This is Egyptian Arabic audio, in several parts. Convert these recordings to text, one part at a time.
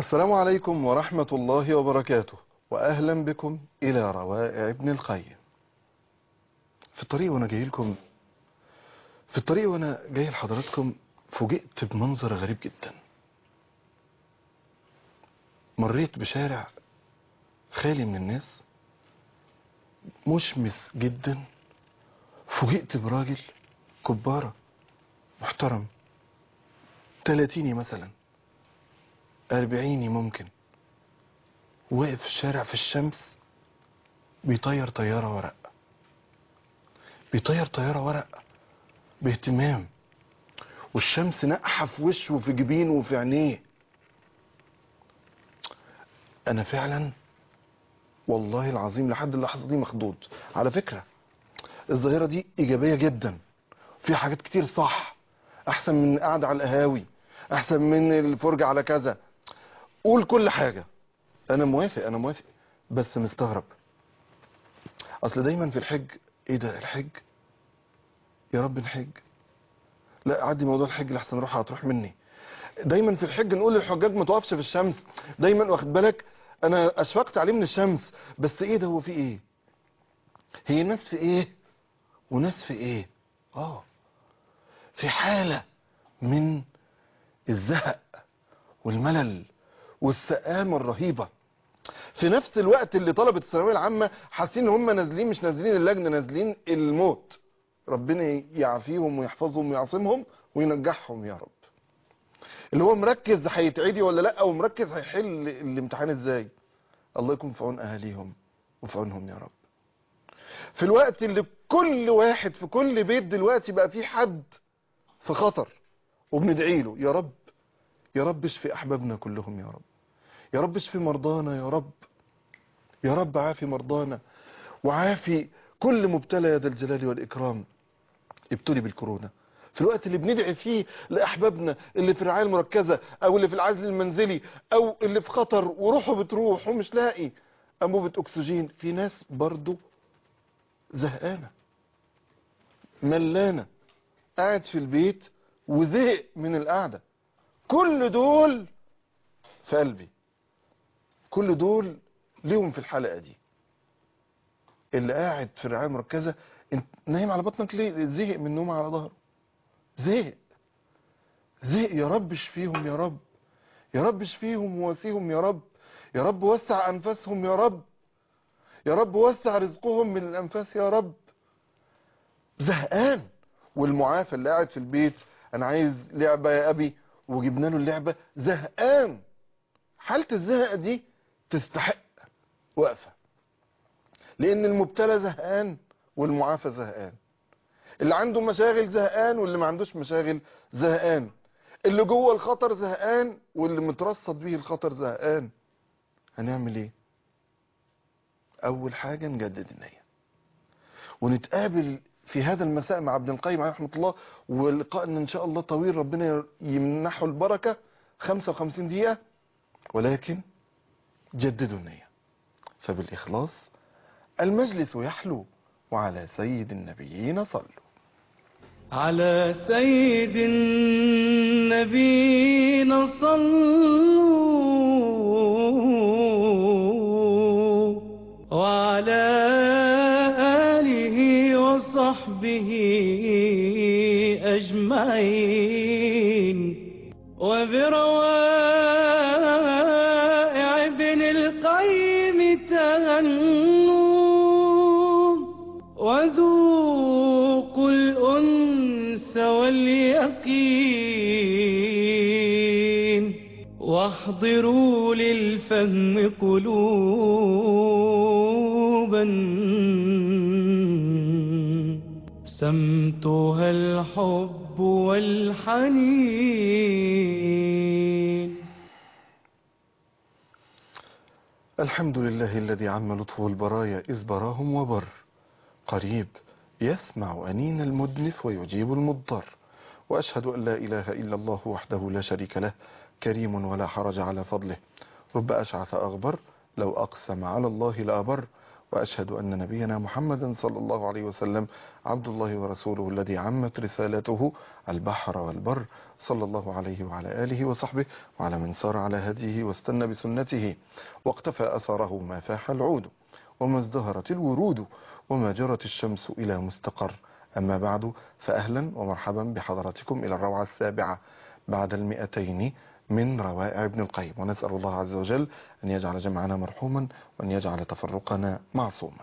السلام عليكم ورحمة الله وبركاته وأهلا بكم إلى روائع ابن القيم في الطريق وأنا جاي لكم في الطريق وأنا جاي لحضراتكم فوجئت بمنظر غريب جدا مريت بشارع خالي من الناس مشمس جدا فوجئت براجل كبارة محترم تلاتيني مثلا أربعيني ممكن واقف في الشارع في الشمس بيطير طيارة ورق بيطير طيارة ورق باهتمام والشمس نقحة في وشه وفي جبينه وفي عينيه أنا فعلا والله العظيم لحد اللحظة دي مخضوض على فكرة الظاهرة دي إيجابية جدا في حاجات كتير صح أحسن من القعدة على القهاوي أحسن من الفرجة على كذا قول كل حاجة انا موافق انا موافق بس مستغرب اصل دايما في الحج ايه ده الحج يا رب نحج لا عدي موضوع الحج لحسن اروح هتروح مني دايما في الحج نقول للحجاج ما توقفش في الشمس دايما واخد بالك انا اشفقت عليه من الشمس بس ايه ده هو في ايه هي ناس في ايه وناس في ايه اه في حالة من الزهق والملل والسآمة الرهيبة في نفس الوقت اللي طلبة الثانوية العامة حاسين ان هم نازلين مش نازلين اللجنة نازلين الموت ربنا يعافيهم ويحفظهم ويعصمهم وينجحهم يا رب اللي هو مركز هيتعدي ولا لا ومركز هيحل الامتحان ازاي الله يكون في عون اهاليهم وفي عونهم يا رب في الوقت اللي كل واحد في كل بيت دلوقتي بقى في حد في خطر وبندعي له يا رب يا رب اشفي احبابنا كلهم يا رب يا رب اشفي مرضانا يا رب يا رب عافي مرضانا وعافي كل مبتلى يا ذا الجلال والإكرام ابتلي بالكورونا في الوقت اللي بندعي فيه لأحبابنا اللي في الرعاية المركزة أو اللي في العزل المنزلي أو اللي في خطر وروحه بتروح ومش لاقي أنبوبة أكسجين في ناس برضو زهقانة ملانة قاعد في البيت وزهق من القعدة كل دول في قلبي كل دول ليهم في الحلقة دي اللي قاعد في الرعاية المركزة انت نايم على بطنك ليه زهق من النوم على ظهره زهق زهق يا رب اشفيهم يا رب يا رب اشفيهم وواسيهم يا رب يا رب وسع انفاسهم يا رب يا رب وسع رزقهم من الانفاس يا رب زهقان والمعافى اللي قاعد في البيت انا عايز لعبة يا ابي وجبنا له اللعبة زهقان حالة الزهق دي تستحق وقفة لان المبتلى زهقان والمعافى زهقان اللي عنده مشاغل زهقان واللي ما عندوش مشاغل زهقان اللي جوه الخطر زهقان واللي مترصد به الخطر زهقان هنعمل ايه اول حاجة نجدد النية ونتقابل في هذا المساء مع ابن القيم عليه رحمة الله ولقائنا ان شاء الله طويل ربنا يمنحه البركة 55 دقيقة ولكن جددوا النية فبالإخلاص المجلس يحلو وعلى سيد النبيين صلوا على سيد النبينا صلوا وعلى آله وصحبه أجمعين وبروائع ابن القيم تهنوا وذوقوا الأنس واليقين واحضروا للفهم قلوبا سمتها الحب والحنين الحمد لله الذي عم لطفه البرايا إذ براهم وبر قريب يسمع أنين المدنف ويجيب المضطر وأشهد أن لا إله إلا الله وحده لا شريك له كريم ولا حرج على فضله رب أشعث أغبر لو أقسم على الله لأبر وأشهد أن نبينا محمدا صلى الله عليه وسلم عبد الله ورسوله الذي عمت رسالته البحر والبر صلى الله عليه وعلى آله وصحبه وعلى من سار على هديه واستنى بسنته واقتفى أثره ما فاح العود وما ازدهرت الورود وما جرت الشمس إلى مستقر أما بعد فأهلا ومرحبا بحضراتكم إلى الروعة السابعة بعد المئتين من روائع ابن القيم ونسأل الله عز وجل أن يجعل جمعنا مرحوما وأن يجعل تفرقنا معصوما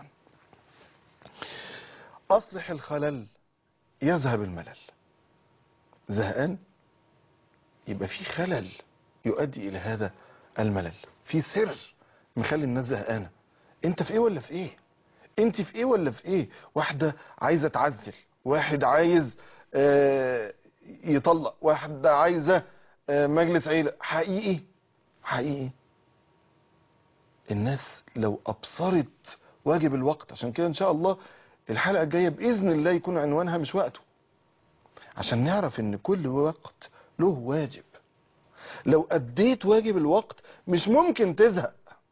أصلح الخلل يذهب الملل زهقان يبقى في خلل يؤدي إلى هذا الملل في سر مخلي الناس زهقانة انت في ايه ولا في ايه انت في ايه ولا في ايه واحدة عايزة تعزل واحد عايز آه، يطلق واحدة عايزة آه، مجلس عيلة حقيقي حقيقي الناس لو أبصرت واجب الوقت عشان كده إن شاء الله الحلقة الجاية بإذن الله يكون عنوانها مش وقته عشان نعرف إن كل وقت له واجب لو أديت واجب الوقت مش ممكن تزهق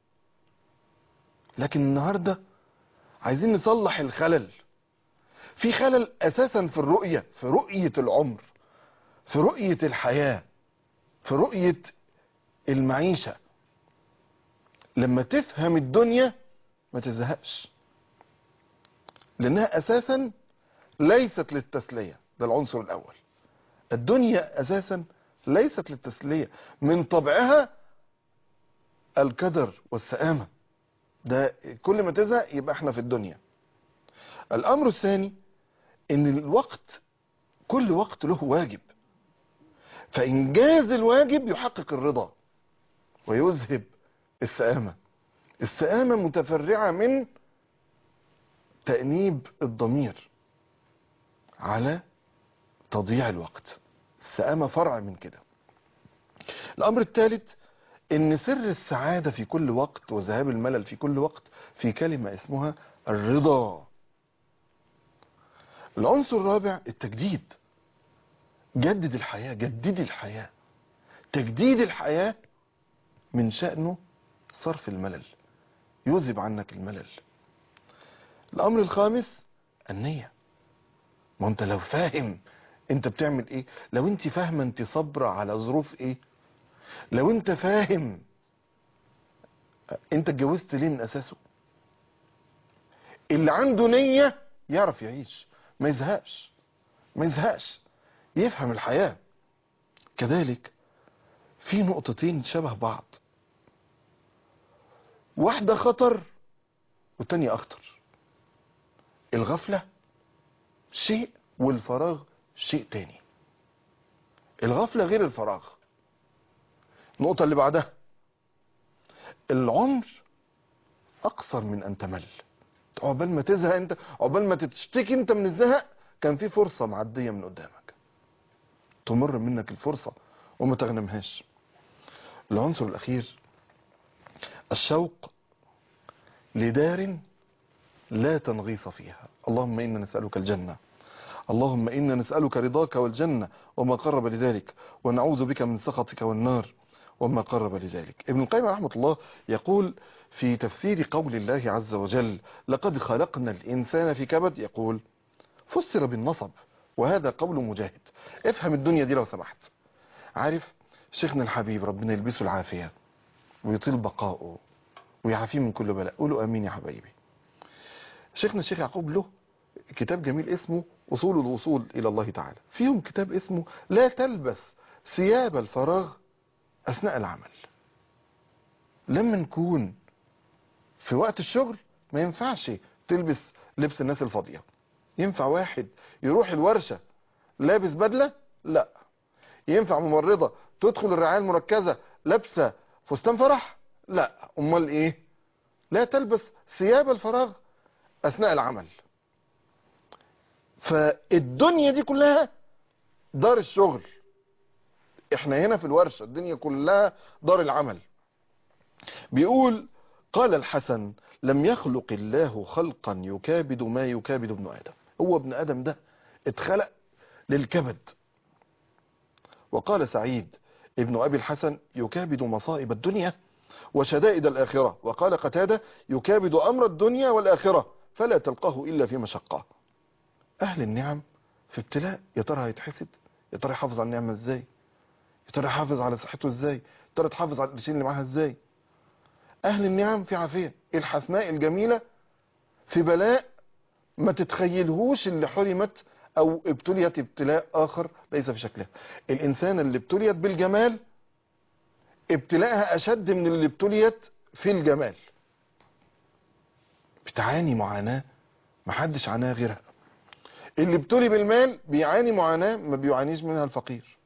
لكن النهاردة عايزين نصلح الخلل في خلل أساسا في الرؤية في رؤية العمر في رؤية الحياة في رؤية المعيشة لما تفهم الدنيا ما تزهقش لأنها أساسا ليست للتسلية ده العنصر الأول الدنيا أساسا ليست للتسلية من طبعها الكدر والسآمة ده كل ما تزهق يبقى احنا في الدنيا الأمر الثاني ان الوقت كل وقت له واجب فإنجاز الواجب يحقق الرضا ويذهب السآمة السآمة متفرعة من تأنيب الضمير على تضييع الوقت السآمة فرع من كده الأمر الثالث إن سر السعادة في كل وقت وذهاب الملل في كل وقت في كلمة اسمها الرضا العنصر الرابع التجديد جدد الحياة جددي الحياة تجديد الحياة من شأنه صرف الملل يذهب عنك الملل الأمر الخامس النية ما انت لو فاهم انت بتعمل ايه لو انت فاهمه انت صابره على ظروف ايه لو انت فاهم انت اتجوزت ليه من اساسه اللي عنده نية يعرف يعيش ما يزهقش ما يزهقش يفهم الحياة كذلك في نقطتين شبه بعض واحدة خطر والتانية أخطر الغفلة شيء والفراغ شيء تاني الغفلة غير الفراغ النقطة اللي بعدها العمر أقصر من أن تمل عقبال ما تزهق أنت عقبال ما تشتكي أنت من الزهق كان في فرصة معدية من قدامك تمر منك الفرصة وما تغنمهاش العنصر الأخير الشوق لدار لا تنغيص فيها اللهم إنا نسألك الجنة اللهم إنا نسألك رضاك والجنة وما قرب لذلك ونعوذ بك من سخطك والنار وما قرب لذلك ابن القيم رحمة الله يقول في تفسير قول الله عز وجل لقد خلقنا الإنسان في كبد يقول فسر بالنصب وهذا قول مجاهد افهم الدنيا دي لو سمحت عارف شيخنا الحبيب ربنا يلبسه العافية ويطيل بقاؤه ويعافيه من كل بلاء قولوا امين يا حبايبي شيخنا الشيخ يعقوب له كتاب جميل اسمه اصول الوصول الى الله تعالى فيهم كتاب اسمه لا تلبس ثياب الفراغ اثناء العمل لما نكون في وقت الشغل ما ينفعش تلبس لبس الناس الفاضيه ينفع واحد يروح الورشه لابس بدله لا ينفع ممرضه تدخل الرعايه المركزه لابسه فستان فرح لا امال ايه لا تلبس ثياب الفراغ اثناء العمل فالدنيا دي كلها دار الشغل احنا هنا في الورشة الدنيا كلها دار العمل بيقول قال الحسن لم يخلق الله خلقا يكابد ما يكابد ابن ادم هو ابن ادم ده اتخلق للكبد وقال سعيد ابن ابي الحسن يكابد مصائب الدنيا وشدائد الآخرة وقال قتادة يكابد أمر الدنيا والآخرة فلا تلقاه إلا في مشقة أهل النعم في ابتلاء يا ترى هيتحسد يا ترى يحافظ على النعمة ازاي يا ترى يحافظ على صحته ازاي يا ترى تحافظ على القرشين اللي معاها ازاي أهل النعم في عافية الحسناء الجميلة في بلاء ما تتخيلهوش اللي حرمت او ابتليت ابتلاء اخر ليس في شكلها الانسان اللي ابتليت بالجمال ابتلاءها اشد من اللي ابتليت في الجمال بتعاني معاناة محدش عاناها غيرها اللي ابتلي بالمال بيعاني معاناة ما بيعانيش منها الفقير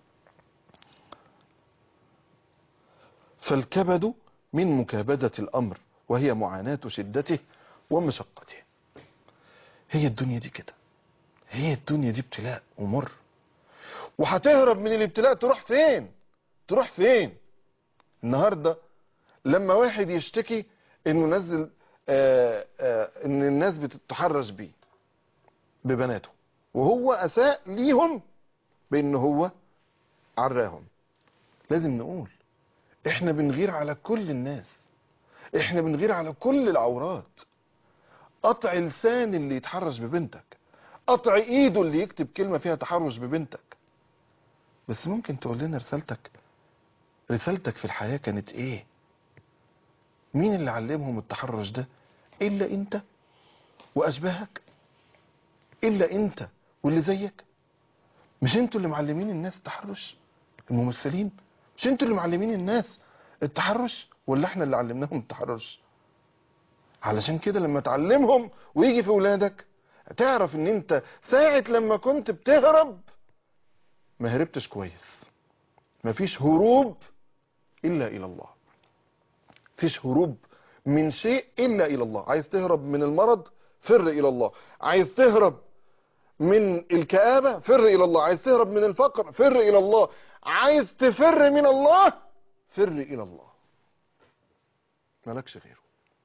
فالكبد من مكابدة الأمر وهي معاناة شدته ومشقته هي الدنيا دي كده هي الدنيا دي ابتلاء ومر وهتهرب من الابتلاء تروح فين تروح فين النهاردة لما واحد يشتكي انه نزل آآ آآ ان الناس بتتحرش بيه ببناته وهو اساء ليهم بان هو عراهم لازم نقول احنا بنغير على كل الناس احنا بنغير على كل العورات قطع لسان اللي يتحرش ببنتك قطع ايده اللي يكتب كلمة فيها تحرش ببنتك بس ممكن تقول لنا رسالتك رسالتك في الحياة كانت ايه مين اللي علمهم التحرش ده الا انت واشباهك الا انت واللي زيك مش انتوا اللي معلمين الناس التحرش الممثلين مش انتوا اللي معلمين الناس التحرش ولا احنا اللي علمناهم التحرش علشان كده لما تعلمهم ويجي في ولادك تعرف ان انت ساعة لما كنت بتهرب ما هربتش كويس مفيش هروب الا الى الله مفيش هروب من شيء الا الى الله عايز تهرب من المرض فر الى الله عايز تهرب من الكآبة فر الى الله عايز تهرب من الفقر فر الى الله عايز تفر من الله فر الى الله مالكش غيره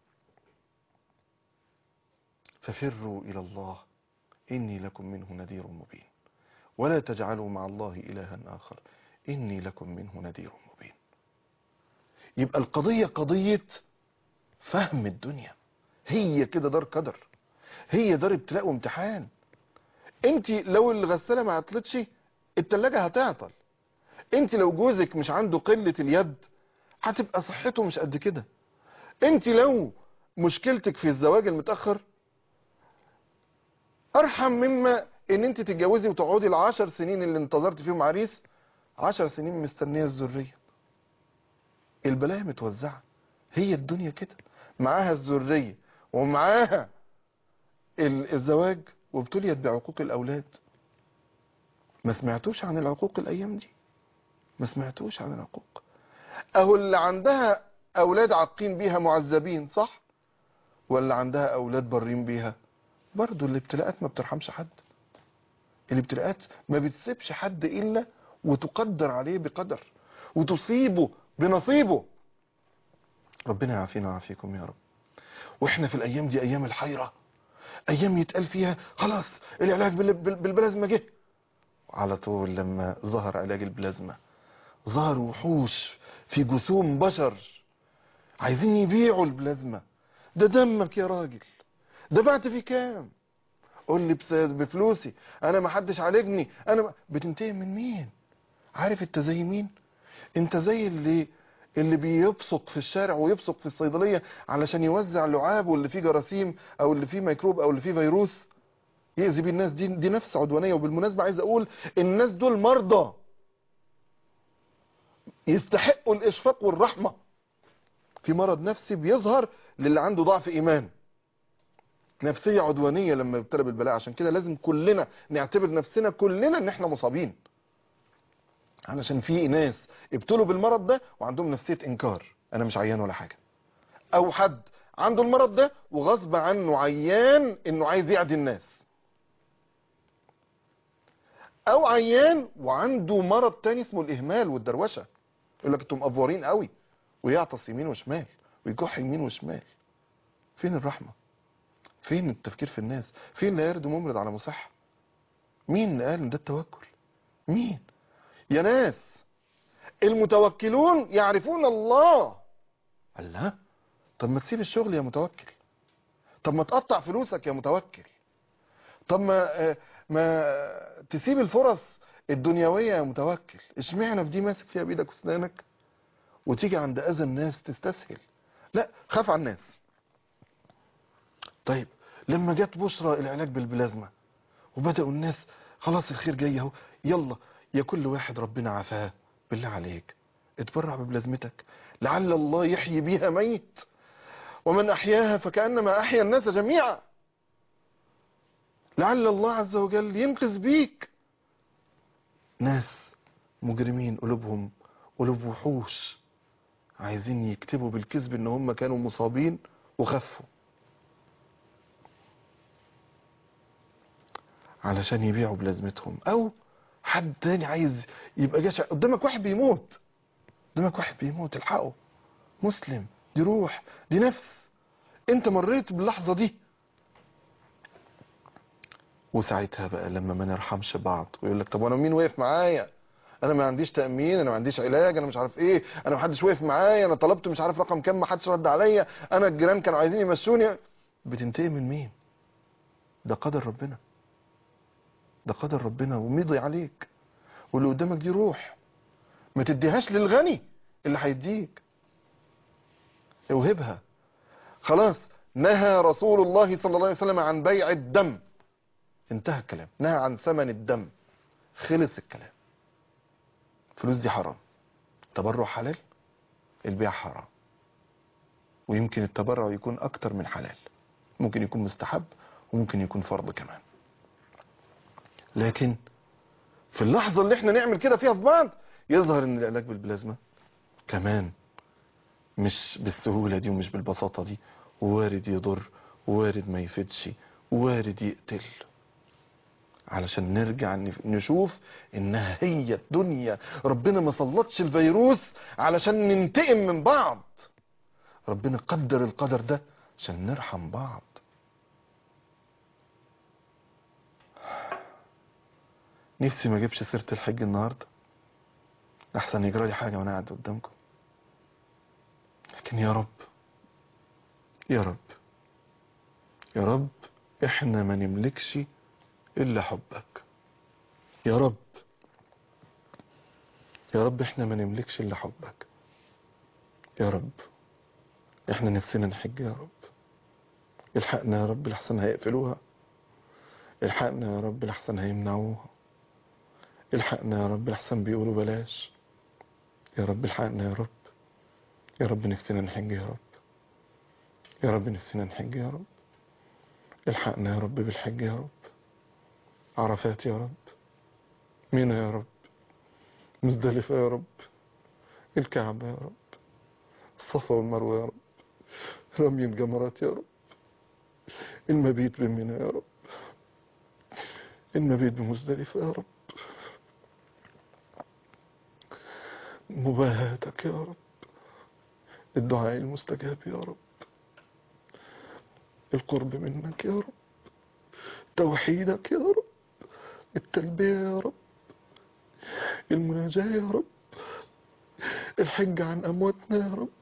ففروا إلى الله إني لكم منه نذير مبين ولا تجعلوا مع الله إلها آخر إني لكم منه نذير مبين يبقى القضية قضية فهم الدنيا هي كده دار قدر هي دار ابتلاء وامتحان انت لو الغسالة ما عطلتش التلاجة هتعطل انت لو جوزك مش عنده قلة اليد هتبقى صحته مش قد كده انت لو مشكلتك في الزواج المتأخر ارحم مما ان انت تتجوزي وتقعدي العشر سنين اللي انتظرت فيهم عريس عشر سنين مستنية الذرية البلايا متوزعة هي الدنيا كده معاها الذرية ومعاها ال- الزواج وابتليت بعقوق الاولاد ما سمعتوش عن العقوق الايام دي ما سمعتوش عن العقوق اهو اللي عندها اولاد عاقين بيها معذبين صح ولا عندها اولاد برين بيها برضو الابتلاءات ما بترحمش حد الابتلاءات ما بتسيبش حد الا وتقدر عليه بقدر وتصيبه بنصيبه ربنا يعافينا ويعافيكم يا رب واحنا في الايام دي ايام الحيرة ايام يتقال فيها خلاص العلاج بال- بال- بالبلازما جه على طول لما ظهر علاج البلازما ظهر وحوش في جسوم بشر عايزين يبيعوا البلازما ده دمك يا راجل دفعت فيه كام قول لي بس- بفلوسي انا ما حدش عالجني انا ما... بتنتقم من مين عارف انت زي مين انت زي اللي اللي بيبصق في الشارع ويبصق في الصيدلية علشان يوزع لعاب واللي فيه جراثيم او اللي فيه ميكروب او اللي فيه فيروس يأذي بيه الناس دي دي نفس عدوانية وبالمناسبة عايز اقول الناس دول مرضى يستحقوا الاشفاق والرحمة في مرض نفسي بيظهر للي عنده ضعف ايمان نفسية عدوانية لما يبتلى بالبلاء عشان كده لازم كلنا نعتبر نفسنا كلنا ان احنا مصابين علشان في ناس ابتلوا بالمرض ده وعندهم نفسية انكار انا مش عيان ولا حاجة او حد عنده المرض ده وغصب عنه عيان انه عايز يعدي الناس او عيان وعنده مرض تاني اسمه الاهمال والدروشة يقول لك انتم مقفورين قوي ويعطس يمين وشمال ويكح يمين وشمال فين الرحمة فين التفكير في الناس فين لا يرد ممرض على مصح مين اللي قال ان ده التوكل مين يا ناس المتوكلون يعرفون الله قال لها طب ما تسيب الشغل يا متوكل طب ما تقطع فلوسك يا متوكل طب ما آه، ما تسيب الفرص الدنيوية يا متوكل اشمعنى في دي ماسك فيها بايدك واسنانك وتيجي عند اذى الناس تستسهل لا خاف على الناس طيب لما جت بشرى العلاج بالبلازما وبدأوا الناس خلاص الخير جاي اهو يلا يا كل واحد ربنا عافاه بالله عليك اتبرع ببلازمتك لعل الله يحيي بيها ميت ومن أحياها فكأنما أحيا الناس جميعا لعل الله عز وجل ينقذ بيك ناس مجرمين قلوبهم قلوب وحوش عايزين يكتبوا بالكذب ان هم كانوا مصابين وخفوا علشان يبيعوا بلازمتهم او حد تاني عايز يبقى جشع قدامك واحد بيموت قدامك واحد بيموت الحقه مسلم دي روح دي نفس انت مريت باللحظة دي وساعتها بقى لما ما نرحمش بعض ويقول لك طب وانا مين وقف معايا انا ما عنديش تامين انا ما عنديش علاج انا مش عارف ايه انا ما حدش وقف معايا انا طلبت مش عارف رقم كام ما حدش رد عليا انا الجيران كانوا عايزين يمشوني بتنتقم من مين ده قدر ربنا ده قدر ربنا ومضي عليك واللي قدامك دي روح ما تديهاش للغني اللي هيديك اوهبها خلاص نهى رسول الله صلى الله عليه وسلم عن بيع الدم انتهى الكلام نهى عن ثمن الدم خلص الكلام فلوس دي حرام تبرع حلال البيع حرام ويمكن التبرع يكون اكتر من حلال ممكن يكون مستحب وممكن يكون فرض كمان لكن في اللحظة اللي احنا نعمل كده فيها في بعض يظهر ان العلاج بالبلازما كمان مش بالسهولة دي ومش بالبساطة دي وارد يضر وارد ما يفيدش وارد يقتل علشان نرجع نف- نشوف انها هي الدنيا ربنا ما سلطش الفيروس علشان ننتقم من بعض ربنا قدر القدر ده عشان نرحم بعض نفسي ما اجيبش سيرة الحج النهاردة احسن يجرى لي حاجة وانا قاعد قدامكم لكن يا رب يا رب يا رب احنا ما نملكش الا حبك يا رب يا رب احنا ما نملكش الا حبك يا رب احنا نفسنا نحج يا رب الحقنا يا رب لحسن هيقفلوها الحقنا يا رب لحسن هيمنعوها الحقنا يا رب لحسن بيقولوا بلاش يا رب الحقنا يا رب يا رب نفسنا نحج يا رب يا رب نفسنا نحج يا رب الحقنا يا رب بالحج يا رب عرفات يا رب منى يا رب مزدلفة يا رب الكعبة يا رب الصفا والمروة يا رب رمي الجمرات يا رب المبيت بمنى يا رب المبيت بمزدلفة يا رب مباهاتك يا رب الدعاء المستجاب يا رب القرب منك يا رب توحيدك يا رب التلبية يا رب المناجاة يا رب الحج عن أمواتنا يا رب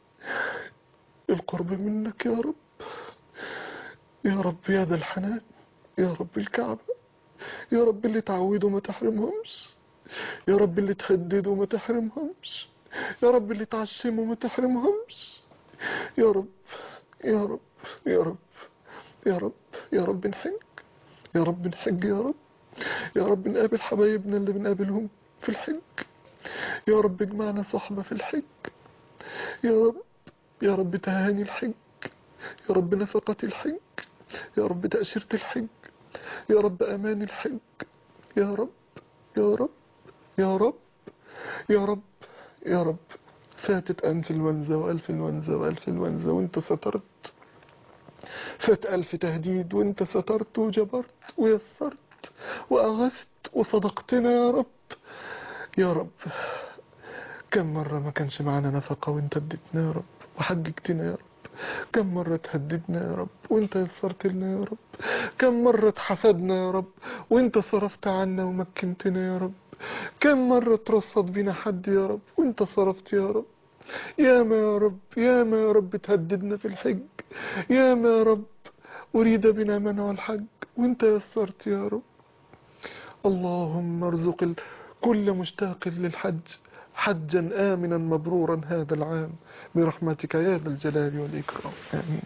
القرب منك يا رب يا رب يا ذا الحنان يا رب الكعبة يا رب اللي تعودوا ما تحرمهمش يا رب اللي تهددوا ما تحرمهمش يا رب اللي تعشموا ما تحرمهمش يا رب يا رب يا رب يا رب يا رب نحج يا رب نحج يا رب يا رب نقابل حبايبنا اللي بنقابلهم في الحج يا رب اجمعنا صحبة في الحج يا رب يا رب تهاني الحج يا رب نفقة الحج يا رب تأشيرة الحج يا رب أمان الحج يا رب يا رب يا رب يا رب يا رب فاتت أنفلونزا وألفلونزا وألفلونزا وانت سترت فات ألف تهديد وانت سترت وجبرت ويسرت وأغثت وصدقتنا يا رب يا رب كم مرة ما كانش معانا نفقة وانت اديتنا يا رب وحججتنا يا رب كم مرة تهددنا يا رب وانت يسرت لنا يا رب كم مرة اتحسدنا يا رب وانت صرفت عنا ومكنتنا يا رب كم مرة ترصد بينا حد يا رب وانت صرفت يا رب يا ما يا رب يا ما يا رب تهددنا في الحج يا ما يا رب أريد بنا منع الحج وانت يسرت يا رب اللهم ارزق ال- كل مشتاق للحج حجا آمنا مبرورا هذا العام برحمتك يا ذا الجلال والإكرام آمين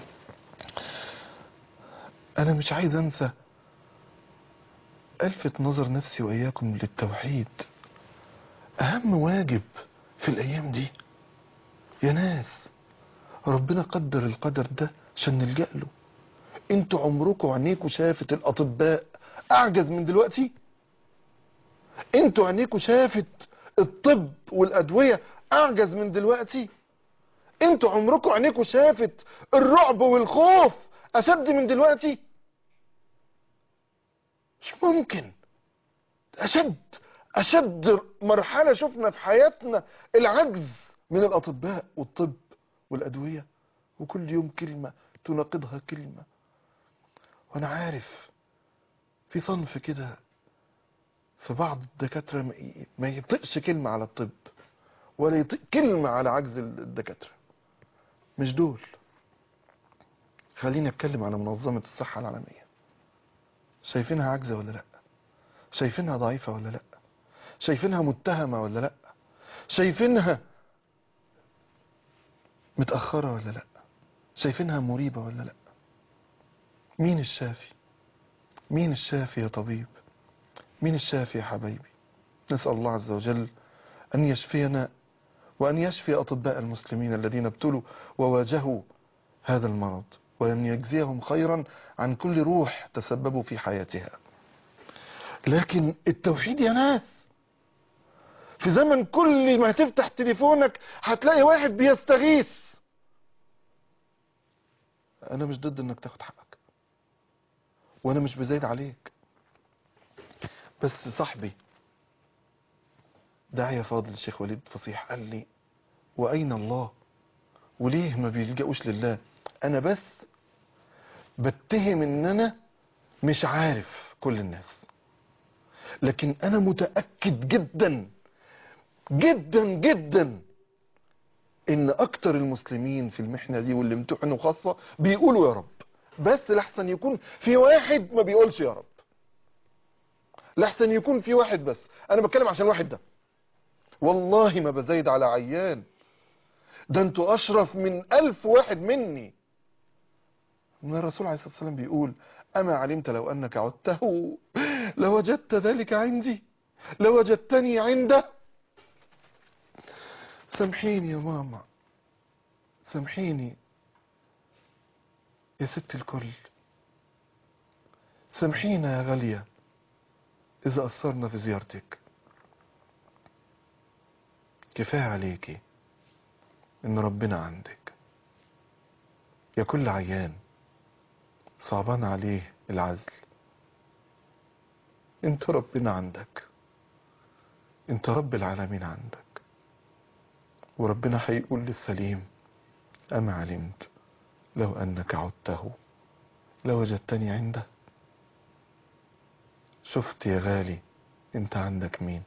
أنا مش عايز أنسى ألفت نظر نفسي وإياكم للتوحيد أهم واجب في الأيام دي يا ناس ربنا قدر القدر ده عشان نلجأ له انتوا عمركم عينيكوا شافت الأطباء أعجز من دلوقتي انتوا عينيكوا شافت الطب والأدوية أعجز من دلوقتي انتوا عمركم عينيكوا شافت الرعب والخوف أشد من دلوقتي مش ممكن أشد أشد مرحلة شفنا في حياتنا العجز من الأطباء والطب والأدوية وكل يوم كلمة تناقضها كلمة وأنا عارف في صنف كده في بعض الدكاترة ما ي- ما يطقش كلمة على الطب ولا يطق كلمة على عجز الدكاترة مش دول خليني أتكلم على منظمة الصحة العالمية شايفينها عاجزة ولا لأ شايفينها ضعيفة ولا لأ شايفينها متهمة ولا لأ شايفينها متأخرة ولا لأ شايفينها مريبة ولا لأ مين الشافي مين الشافي يا طبيب مين الشافي يا حبايبي نسأل الله عز وجل أن يشفينا وأن يشفي أطباء المسلمين الذين ابتلوا وواجهوا هذا المرض وأن يجزيهم خيرا عن كل روح تسببوا في حياتها لكن التوحيد يا ناس في زمن كل ما تفتح تليفونك هتلاقي واحد بيستغيث انا مش ضد انك تاخد حقك وانا مش بزايد عليك بس صاحبي داعية فاضل الشيخ وليد فصيح قال لي واين الله وليه ما بيلجأوش لله انا بس بتهم ان انا مش عارف كل الناس لكن انا متأكد جدا جدا جدا ان اكتر المسلمين في المحنة دي واللي امتحنوا خاصة بيقولوا يا رب بس لحسن يكون في واحد ما بيقولش يا رب لحسن يكون في واحد بس انا بتكلم عشان واحد ده والله ما بزايد على عيان ده انتوا اشرف من الف واحد مني ان الرسول عليه الصلاة والسلام بيقول اما علمت لو انك عدته لوجدت ذلك عندي لوجدتني عنده سامحيني يا ماما سامحيني يا ست الكل سامحينا يا غالية إذا قصرنا في زيارتك كفاية عليكي إن ربنا عندك يا كل عيان صعبان عليه العزل انت ربنا عندك انت رب العالمين عندك وربنا هيقول للسليم أما علمت لو أنك عدته لوجدتني عنده شفت يا غالي انت عندك مين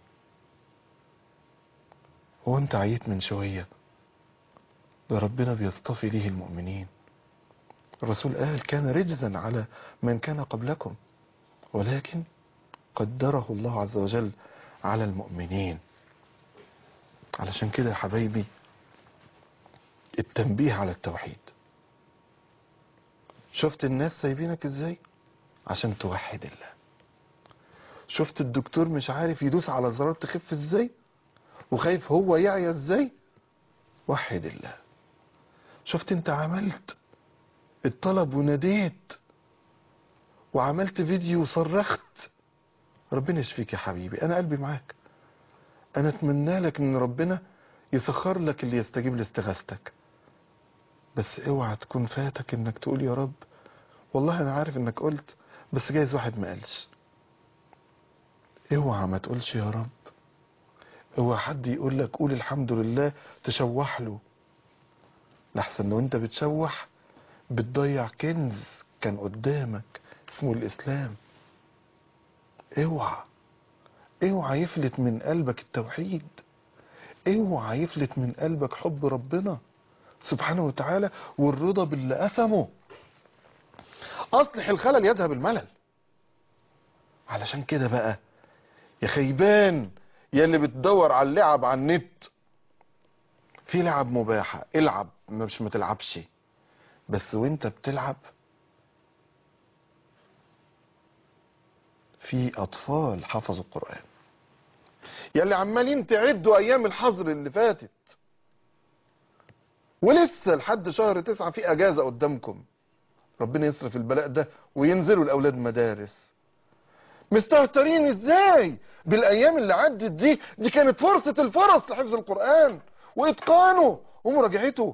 هو انت عيت من شوية ده ربنا بيصطفي ليه المؤمنين الرسول قال كان رجزا على من كان قبلكم ولكن قدره الله عز وجل على المؤمنين علشان كده يا حبايبي التنبيه على التوحيد شفت الناس سايبينك ازاي عشان توحد الله شفت الدكتور مش عارف يدوس على زرار تخف ازاي وخايف هو يعيا ازاي وحد الله شفت انت عملت الطلب وناديت وعملت فيديو وصرخت ربنا يشفيك يا حبيبي انا قلبي معاك انا اتمنى لك ان ربنا يسخر لك اللي يستجيب لاستغاثتك بس اوعى تكون فاتك انك تقول يا رب والله انا عارف انك قلت بس جايز واحد ما قالش اوعى ما تقولش يا رب اوعى حد يقول لك قول الحمد لله تشوح له لحسن لو انت بتشوح بتضيع كنز كان قدامك اسمه الاسلام اوعى اوعى يفلت من قلبك التوحيد اوعى يفلت من قلبك حب ربنا سبحانه وتعالى والرضا باللي قسمه اصلح الخلل يذهب الملل علشان كده بقى يا خيبان يا اللي بتدور على اللعب على النت في لعب مباحة العب مش ما تلعبش بس وانت بتلعب في اطفال حفظوا القرآن يا اللي عمالين تعدوا ايام الحظر اللي فاتت ولسه لحد شهر تسعة في اجازة قدامكم ربنا يصرف البلاء ده وينزلوا الاولاد مدارس مستهترين ازاي بالايام اللي عدت دي دي كانت فرصة الفرص لحفظ القرآن واتقانه ومراجعته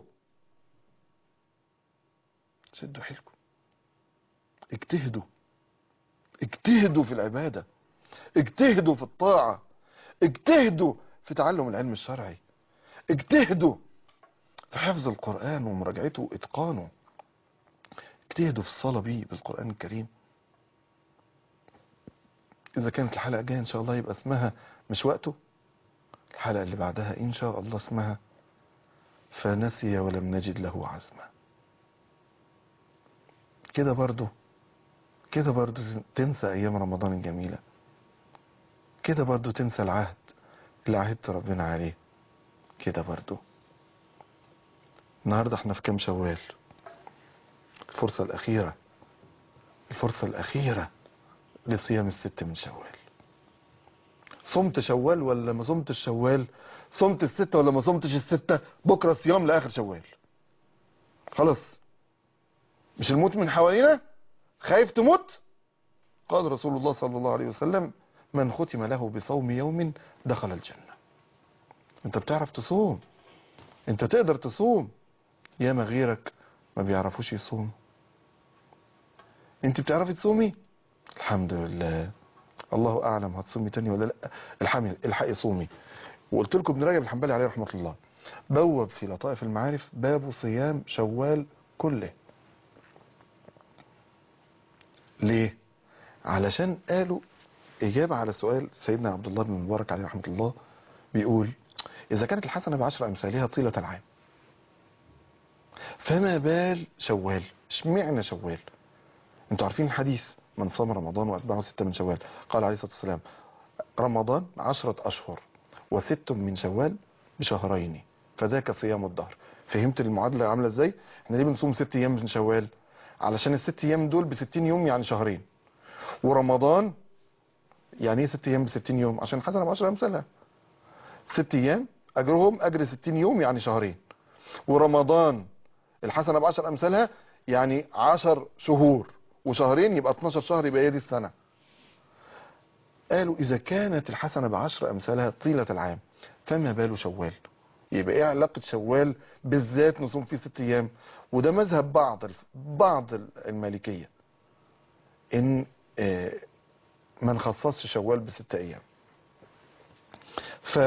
شدوا حيلكم اجتهدوا اجتهدوا في العبادة اجتهدوا في الطاعة اجتهدوا في تعلم العلم الشرعي اجتهدوا في حفظ القرآن ومراجعته واتقانه اجتهدوا في الصلاة بيه بالقرآن الكريم إذا كانت الحلقة الجاية إن شاء الله يبقى اسمها مش وقته الحلقة اللي بعدها إن شاء الله اسمها فنسي ولم نجد له عزما كده برضو كده برضو تنسى أيام رمضان الجميلة كده برضو تنسى العهد اللي عهدت ربنا عليه كده برضو النهاردة احنا في كام شوال الفرصة الأخيرة الفرصة الأخيرة لصيام الست من شوال صمت شوال ولا ما صمتش شوال صمت الستة ولا ما صمتش الستة بكرة صيام لآخر شوال خلاص مش الموت من حوالينا خايف تموت قال رسول الله صلى الله عليه وسلم من ختم له بصوم يوم دخل الجنة انت بتعرف تصوم انت تقدر تصوم ياما غيرك ما بيعرفوش يصوم انت بتعرفي تصومي الحمد لله الله اعلم هتصومي تاني ولا لا الحمي الحقي صومي وقلت لكم ابن رجب الحنبلي عليه رحمه الله بوب في لطائف المعارف باب صيام شوال كله ليه علشان قالوا اجابه على سؤال سيدنا عبد الله بن مبارك عليه رحمه الله بيقول اذا كانت الحسنه بعشر امثالها طيله العام فما بال شوال اشمعنى شوال انتوا عارفين الحديث من صام رمضان واتبعه ستة من شوال قال عليه الصلاة والسلام رمضان عشرة أشهر وست من شوال بشهرين فذاك صيام الدهر فهمت المعادلة عاملة ازاي احنا ليه بنصوم ست ايام من شوال علشان الست ايام دول بستين يوم يعني شهرين ورمضان يعني ايه ست ايام بستين يوم عشان حسنة بعشر امثالها ست ايام اجرهم اجر ستين يوم يعني شهرين ورمضان الحسنة بعشر امثالها يعني عشر شهور وشهرين يبقى 12 شهر يبقى هي دي السنة قالوا إذا كانت الحسنة بعشر أمثالها طيلة العام فما بال شوال يبقى إيه علاقة شوال بالذات نصوم فيه ست أيام وده مذهب بعض الف... بعض المالكية إن آه ما نخصصش شوال بست أيام ف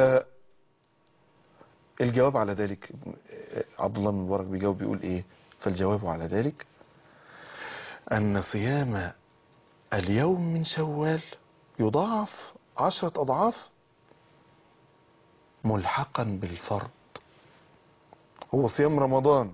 الجواب على ذلك عبد الله بن مبارك بيجاوب بيقول ايه فالجواب على ذلك أن صيام اليوم من شوال يضاعف عشرة أضعاف ملحقا بالفرض هو صيام رمضان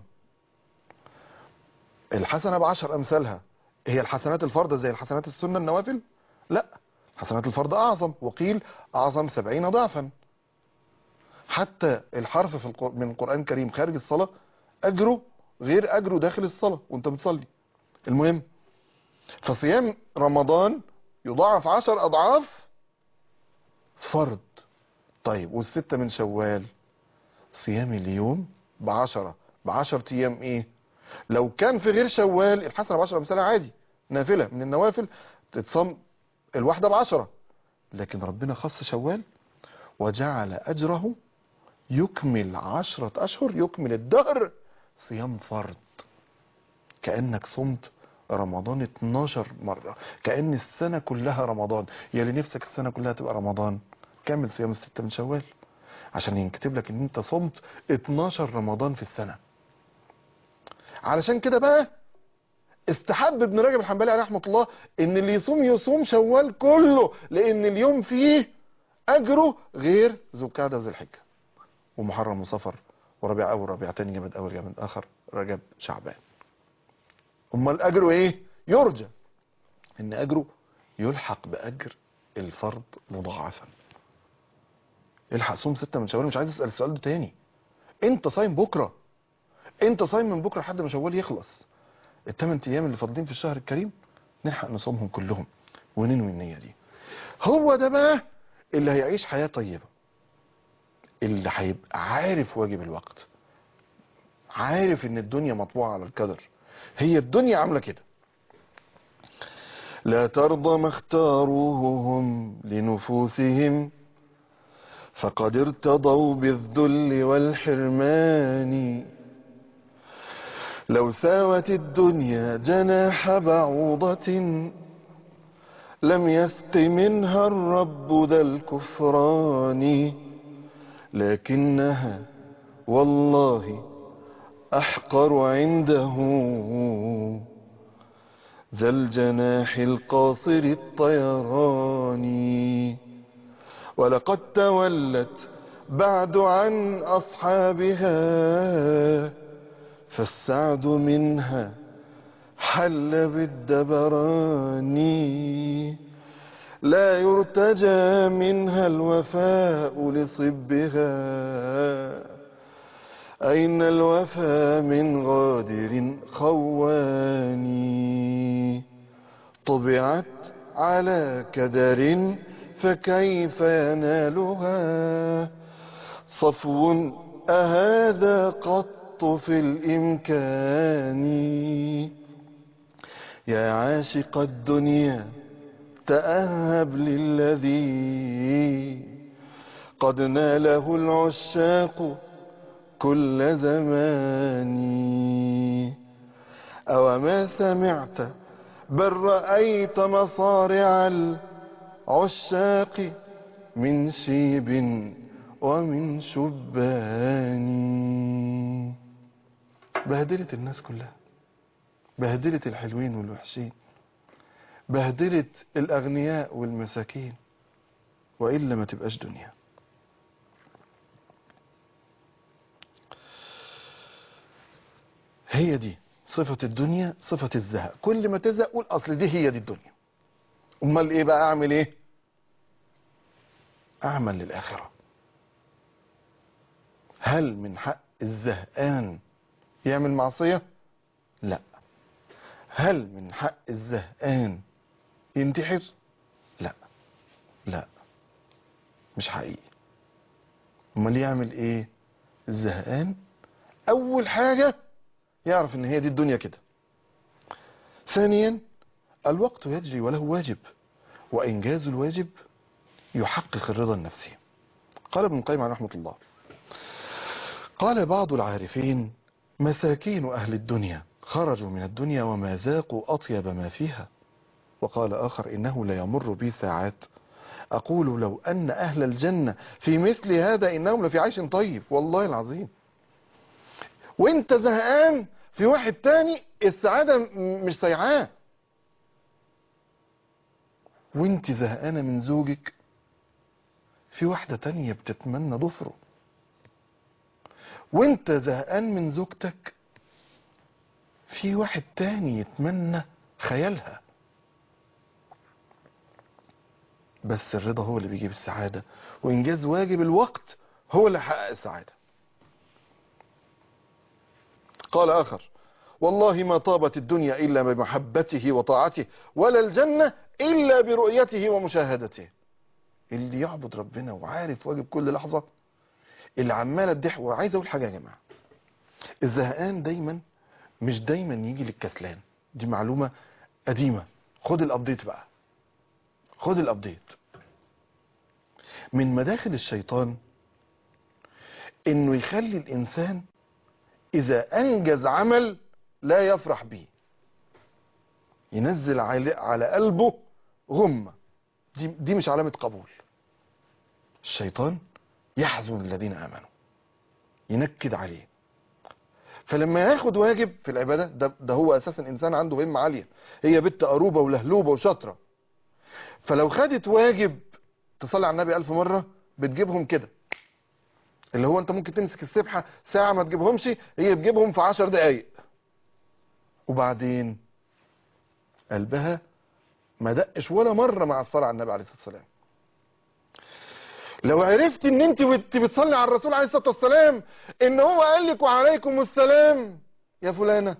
الحسنة بعشر أمثالها هي الحسنات الفرض زي الحسنات السنة النوافل لا حسنات الفرض أعظم وقيل أعظم سبعين ضعفا حتى الحرف في القر... من القرآن الكريم خارج الصلاة أجره غير أجره داخل الصلاة وانت بتصلي المهم فصيام رمضان يضاعف عشر أضعاف فرض طيب والستة من شوال صيام اليوم بعشرة بعشر أيام إيه لو كان في غير شوال الحسنة بعشرة مثلا عادي نافلة من النوافل تتصام الواحدة بعشرة لكن ربنا خص شوال وجعل أجره يكمل عشرة أشهر يكمل الدهر صيام فرض كأنك صمت رمضان 12 مرة كأن السنة كلها رمضان يا اللي نفسك السنة كلها تبقى رمضان كمل صيام الستة من شوال عشان ينكتب لك ان انت صمت 12 رمضان في السنة علشان كده بقى استحب ابن رجب الحنبلي عليه رحمه الله ان اللي يصوم يصوم شوال كله لان اليوم فيه اجره غير ذو القعده وذي الحجه ومحرم وصفر وربيع اول ربيع تاني جماد اول جماد اخر رجب شعبان امال اجره ايه يرجى ان اجره يلحق باجر الفرض مضاعفا الحق صوم ستة من شوال مش عايز اسال السؤال ده تاني انت صايم بكره انت صايم من بكره لحد ما شوال يخلص الثمان ايام اللي فاضلين في الشهر الكريم نلحق نصومهم كلهم وننوي النيه دي هو ده بقى اللي هيعيش حياه طيبه اللي هيبقى عارف واجب الوقت عارف ان الدنيا مطبوعه على القدر هي الدنيا عامله كده لا ترضى ما اختاروه هم لنفوسهم فقد ارتضوا بالذل والحرمان لو ساوت الدنيا جناح بعوضة لم يسق منها الرب ذا الكفران لكنها والله أحقر عنده ذا الجناح القاصر الطيران ولقد تولت بعد عن أصحابها فالسعد منها حل بالدبران لا يرتجى منها الوفاء لصبها أين الوفاء من غادر خوان طبعت على كدر فكيف ينالها صفو أهذا قط في الإمكان يا عاشق الدنيا تأهب للذي قد ناله العشاق كل زمان أو ما سمعت بل رأيت مصارع العشاق من شيب ومن شبان بهدلت الناس كلها بهدلت الحلوين والوحشين بهدلت الأغنياء والمساكين وإلا ما تبقاش دنيا هي دي صفة الدنيا صفة الزهق كل ما تزهق قول أصل دي هي دي الدنيا أمال إيه بقى أعمل إيه أعمل للآخرة هل من حق الزهقان يعمل معصية لا هل من حق الزهقان ينتحر لا لا مش حقيقي امال يعمل ايه الزهقان اول حاجة يعرف ان هي دي الدنيا كده ثانيا الوقت يجري وله واجب وانجاز الواجب يحقق الرضا النفسي قال ابن القيم عليه رحمة الله قال بعض العارفين مساكين أهل الدنيا خرجوا من الدنيا وما ذاقوا أطيب ما فيها وقال آخر إنه لا يمر بي ساعات أقول لو أن أهل الجنة في مثل هذا إنهم لفي عيش طيب والله العظيم وانت زهقان في واحد تاني السعادة م- مش سيعاه وانت زهقانة من زوجك في واحدة تانية بتتمنى ضفره وانت زهقان من زوجتك في واحد تاني يتمنى خيالها بس الرضا هو اللي بيجيب السعادة وإنجاز واجب الوقت هو اللي حقق السعادة قال آخر والله ما طابت الدنيا إلا بمحبته وطاعته ولا الجنة إلا برؤيته ومشاهدته اللي يعبد ربنا وعارف واجب كل لحظة اللي عمال الضحك وعايز أقول حاجة يا جماعة الزهقان دايما مش دايما يجي للكسلان دي معلومة قديمة خد الابديت بقى خد الابديت من مداخل الشيطان انه يخلي الانسان اذا انجز عمل لا يفرح به ينزل على على قلبه غمة دي, دي مش علامة قبول الشيطان يحزن الذين امنوا ينكد عليه فلما ياخد واجب في العبادة ده, ده هو اساسا انسان عنده همة عالية هي بنت قروبة ولهلوبة وشاطرة فلو خدت واجب تصلي على النبي ألف مرة بتجيبهم كده اللي هو انت ممكن تمسك السبحة ساعة ما تجيبهمش هي تجيبهم في عشر دقايق وبعدين قلبها ما دقش ولا مرة مع الصلاة على النبي عليه الصلاة والسلام لو عرفت ان انت وانت بتصلي على الرسول عليه الصلاة والسلام ان هو قال لك وعليكم السلام يا فلانة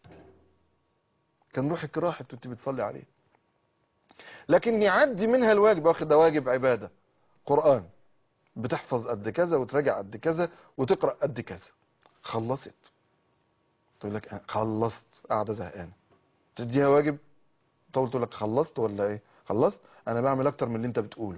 كان روحك راحت وانت بتصلي عليه لكن يعدي منها الواجب واخد ده واجب عبادة قرآن بتحفظ قد كذا وتراجع قد كذا وتقرأ قد كذا خلصت تقول لك خلصت قاعدة زهقانة تديها واجب تقول تقول لك خلصت ولا ايه خلصت انا بعمل اكتر من اللي انت بتقوله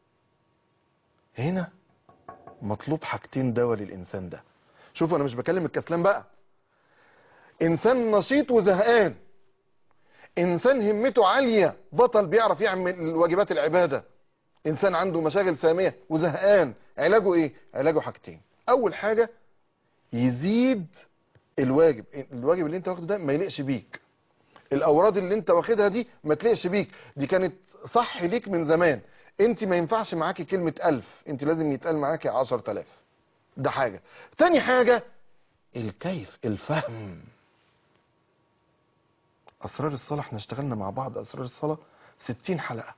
هنا مطلوب حاجتين دواء للانسان ده شوفوا انا مش بكلم الكسلان بقى انسان نشيط وزهقان انسان همته عالية بطل بيعرف يعمل واجبات العبادة انسان عنده مشاغل سامية وزهقان علاجه ايه علاجه حاجتين اول حاجة يزيد الواجب الواجب اللي انت واخده ده ما يليقش بيك الاوراد اللي انت واخدها دي ما تليقش بيك دي كانت صح ليك من زمان انت ما ينفعش معاكي كلمة الف انت لازم يتقال معاكي عشر تلاف ده حاجة تاني حاجة الكيف الفهم اسرار الصلاة احنا اشتغلنا مع بعض اسرار الصلاة 60 حلقة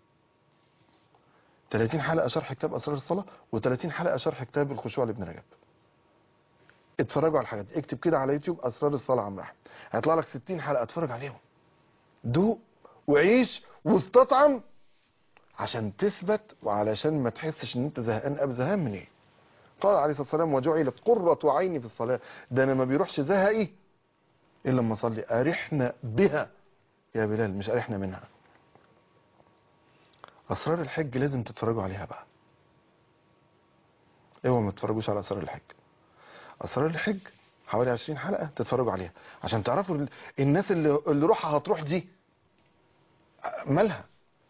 30 حلقة شرح كتاب اسرار الصلاة و30 حلقة شرح كتاب الخشوع لابن رجب اتفرجوا على الحاجات دي اكتب كده على يوتيوب اسرار الصلاة عم احمد هيطلع لك 60 حلقة اتفرج عليهم دوق وعيش واستطعم عشان تثبت وعلشان ما تحسش ان انت زهقان اب زهقان من ايه قال عليه الصلاه والسلام وجعلت قرة عيني في الصلاة ده انا ما بيروحش زهقي الا لما اصلي ارحنا بها يا بلال مش ارحنا منها اسرار الحج لازم تتفرجوا عليها بقى اوعوا ما تتفرجوش على اسرار الحج اسرار الحج حوالي 20 حلقة تتفرجوا عليها عشان تعرفوا ال- الناس اللي اللي روحها هتروح دي مالها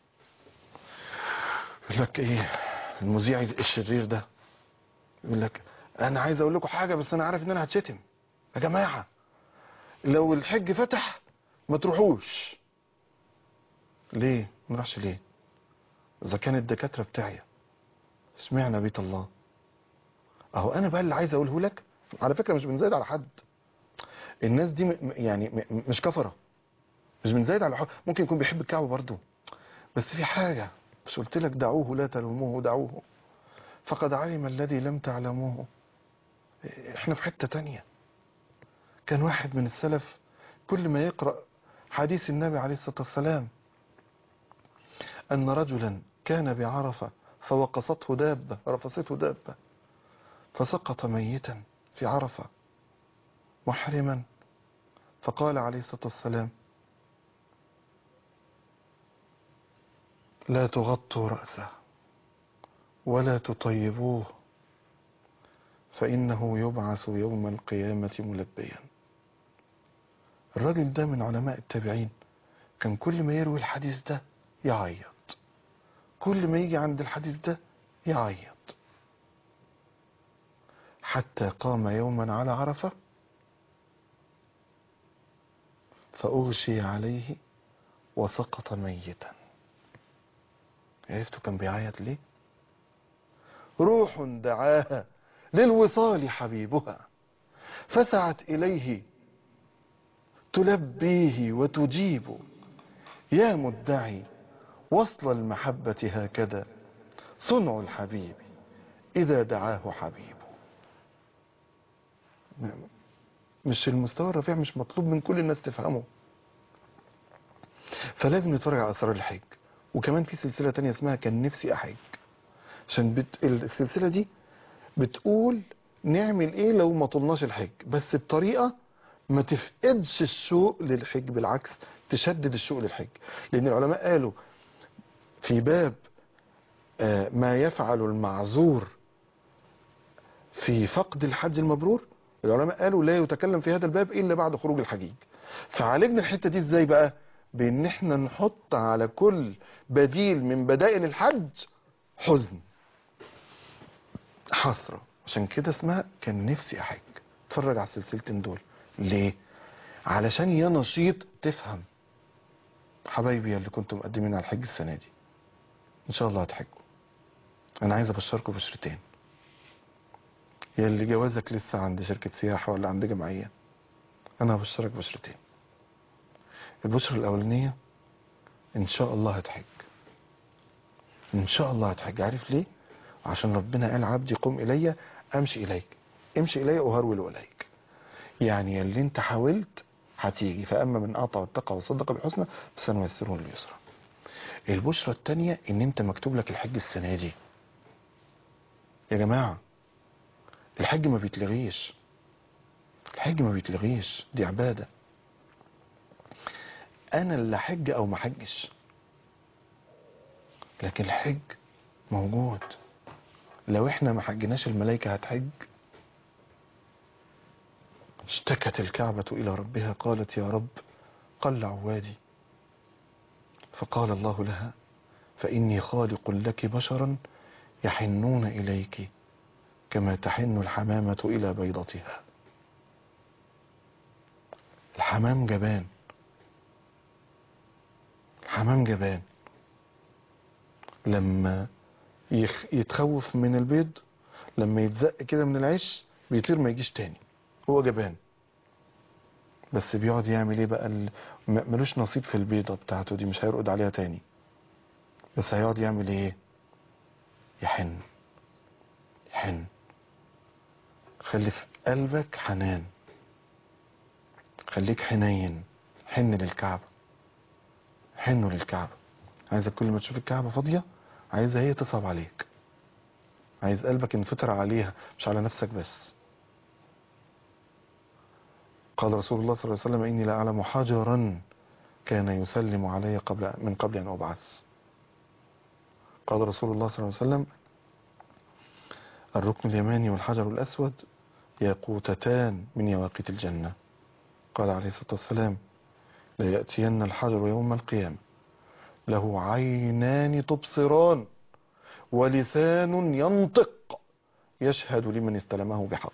يقول لك ايه المذيع الشرير ده يقول لك انا عايز اقول لكم حاجة بس انا عارف ان انا هتشتم يا جماعة لو الحج فتح ما تروحوش ليه ما نروحش ليه اذا كان الدكاترة بتاعي سمعنا بيت الله اهو انا بقى اللي عايز اقوله لك على فكرة مش بنزايد على حد الناس دي م- م- يعني م- مش كفرة مش بنزايد على حد ممكن يكون بيحب الكعبة برضو بس في حاجة مش قلت لك دعوه لا تلوموه دعوه فقد علم الذي لم تعلموه احنا في حتة تانية كان واحد من السلف كل ما يقرأ حديث النبي عليه الصلاة والسلام أن رجلا كان بعرفة فوقصته دابة رفصته دابة فسقط ميتا في عرفة محرما فقال عليه الصلاة والسلام لا تغطوا رأسه ولا تطيبوه فإنه يبعث يوم القيامة ملبيا الراجل ده من علماء التابعين كان كل ما يروي الحديث ده يعيط كل ما يجي عند الحديث ده يعيط حتى قام يوما على عرفة فأغشي عليه وسقط ميتا عرفتوا كان بيعيط ليه روح دعاها للوصال حبيبها فسعت إليه تلبيه وتجيب يا مدعي وصل المحبة هكذا صنع الحبيب إذا دعاه حبيبه مش المستوى الرفيع مش مطلوب من كل الناس تفهمه فلازم نتفرج على أسرار الحج وكمان في سلسلة تانية اسمها كان نفسي أحج عشان بت... السلسلة دي بتقول نعمل ايه لو ما طلناش الحج بس بطريقة ما تفقدش الشوق للحج بالعكس تشدد الشوق للحج لان العلماء قالوا في باب آه، ما يفعل المعذور في فقد الحج المبرور العلماء قالوا لا يتكلم في هذا الباب الا بعد خروج الحجيج فعالجنا الحته دي ازاي بقى بان احنا نحط على كل بديل من بدائل الحج حزن حسرة عشان كده اسمها كان نفسي احج اتفرج على السلسلتين دول ليه علشان يا نشيط تفهم حبايبي اللي كنتم مقدمين على الحج السنة دي ان شاء الله هتحجوا انا عايز ابشركم بشرتين يا اللي جوازك لسه عند شركة سياحة ولا عند جمعية انا هبشرك بشرتين البشرة الاولانية ان شاء الله هتحج ان شاء الله هتحج عارف ليه عشان ربنا قال عبدي قم الي امشي اليك امشي الي اهرول اليك يعني يا اللي انت حاولت هتيجي فاما من اعطى واتقى وصدق بالحسنى فسنيسره لليسرى البشرة التانية ان انت مكتوب لك الحج السنة دي يا جماعة الحج ما بيتلغيش الحج ما بيتلغيش دي عبادة انا اللي حج او ما حجش لكن الحج موجود لو احنا ما حجناش الملائكة هتحج اشتكت الكعبة إلى ربها قالت يا رب قل عوادي فقال الله لها فإني خالق لك بشرا يحنون إليك كما تحن الحمامة إلى بيضتها الحمام جبان الحمام جبان لما يخ يتخوف من البيض لما يتزق كده من العيش بيطير ما يجيش تاني هو جبان بس بيقعد يعمل ايه بقى ال- م- ملوش نصيب في البيضة بتاعته دي مش هيرقد عليها تاني بس هيقعد يعمل ايه يحن يحن خلي في قلبك حنان خليك حنين حن للكعبة حنوا للكعبة عايزك كل ما تشوف الكعبة فاضية عايزها هي تصعب عليك عايز قلبك ينفطر عليها مش على نفسك بس قال رسول الله صلى الله عليه وسلم إني لأعلم حجرا كان يسلم علي قبل من قبل أن أبعث قال رسول الله صلى الله عليه وسلم الركن اليماني والحجر الأسود ياقوتتان من يواقيت الجنة قال عليه الصلاة والسلام ليأتين الحجر يوم القيامة له عينان تبصران ولسان ينطق يشهد لمن استلمه بحق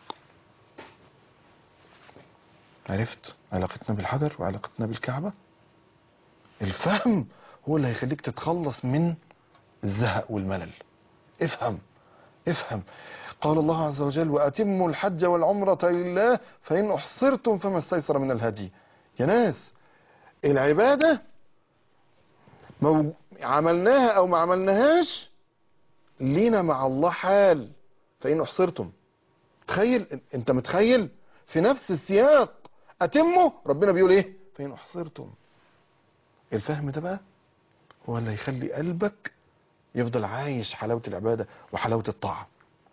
عرفت علاقتنا بالحجر وعلاقتنا بالكعبة الفهم هو اللي هيخليك تتخلص من الزهق والملل افهم افهم قال الله عز وجل وأتموا الحج والعمرة لله فإن أحصرتم فما استيسر من الهدي يا ناس العبادة مو... عملناها أو ما عملناهاش لينا مع الله حال فإن أحصرتم تخيل انت متخيل في نفس السياق أتمه ربنا بيقول ايه فإن أحصرتم الفهم ده بقى هو اللي هيخلي قلبك يفضل عايش حلاوة العبادة وحلاوة الطاعة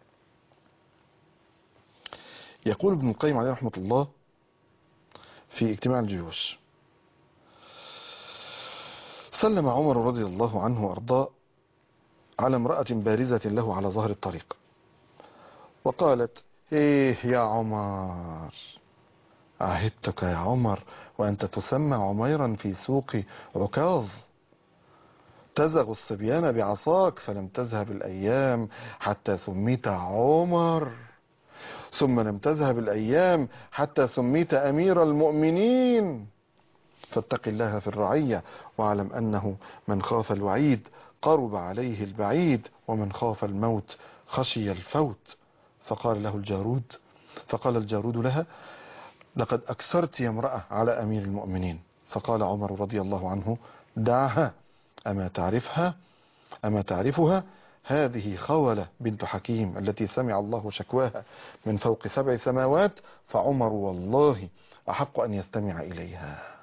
يقول ابن القيم عليه رحمة الله في اجتماع الجيوش سلم عمر رضي الله عنه وأرضاه على امرأة بارزة له على ظهر الطريق وقالت ايه يا عمر عهدتك يا عمر وأنت تسمى عميرا في سوق عكاظ تزغ الصبيان بعصاك فلم تذهب الأيام حتى سميت عمر ثم لم تذهب الأيام حتى سميت أمير المؤمنين فاتق الله في الرعية واعلم أنه من خاف الوعيد قرب عليه البعيد ومن خاف الموت خشي الفوت فقال له الجارود فقال الجارود لها لقد أكثرت يا امرأة على أمير المؤمنين فقال عمر رضي الله عنه دعها أما تعرفها أما تعرفها هذه خولة بنت حكيم التي سمع الله شكواها من فوق سبع سماوات فعمر والله أحق أن يستمع إليها